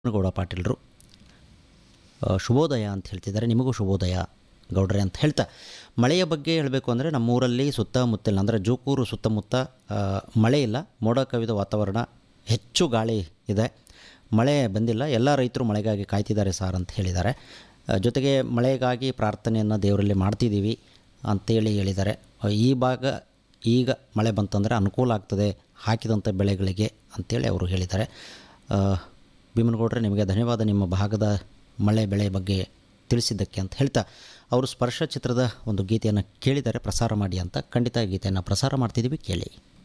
ಗೌಡ ಪಾಟೀಲರು ಆ, ಶುಭೋದಯ ಅಂತ ಹೇಳ್ತಿದ್ದಾರೆ ನಿಮಗೂ ಶುಭೋದಯ ಗೌಡ್ರೆ ಅಂತ ಹೇಳ್ತಾ ಮಳೆಯ ಬಗ್ಗೆ ಹೇಳಬೇಕು ಅಂದರೆ ನಮ್ಮೂರಲ್ಲಿ ಸುತ್ತಮುತ್ತಲಿನ ಅಂದರೆ ಜೋಕೂರು ಸುತ್ತಮುತ್ತ ಆ, ಮಳೆ ಇಲ್ಲ ಮೋಡ ಕವಿದ ವಾತಾವರಣ ಹೆಚ್ಚು ಗಾಳಿ ಇದೆ ಮಳೆ ಬಂದಿಲ್ಲ ಎಲ್ಲ ರೈತರು ಮಳೆಗಾಗಿ ಕಾಯ್ತಿದ್ದಾರೆ ಸಾರ್ ಅಂತ ಹೇಳಿದ್ದಾರೆ ಆ, ಜೊತೆಗೆ ಮಳೆಗಾಗಿ ಪ್ರಾರ್ಥನೆಯನ್ನು ದೇವರಲ್ಲಿ ಮಾಡ್ತಿದ್ದೀವಿ ಅಂತೇಳಿ ಹೇಳಿದ್ದಾರೆ ಆ, ಈ ಭಾಗ ಈಗ ಮಳೆ ಬಂತಂದರೆ ಅನುಕೂಲ ಆಗ್ತದೆ ಹಾಕಿದಂಥ ಬೆಳೆಗಳಿಗೆ ಅಂತೇಳಿ ಅವರು ಹೇಳಿದ್ದಾರೆ ಆ, ಭೀಮನಗೌಡ್ರೆ ನಿಮಗೆ ಧನ್ಯವಾದ ನಿಮ್ಮ ಭಾಗದ ಮಳೆ ಬೆಳೆ ಬಗ್ಗೆ ತಿಳಿಸಿದ್ದಕ್ಕೆ ಅಂತ ಹೇಳ್ತಾ ಅವರು ಸ್ಪರ್ಶ ಚಿತ್ರದ ಒಂದು ಗೀತೆಯನ್ನು ಕೇಳಿದ್ದಾರೆ ಪ್ರಸಾರ ಮಾಡಿ ಅಂತ ಖಂಡಿತ ಗೀತೆಯನ್ನು ಪ್ರಸಾರ ಮಾಡ್ತಿದ್ದೀವಿ ಕೇಳಿ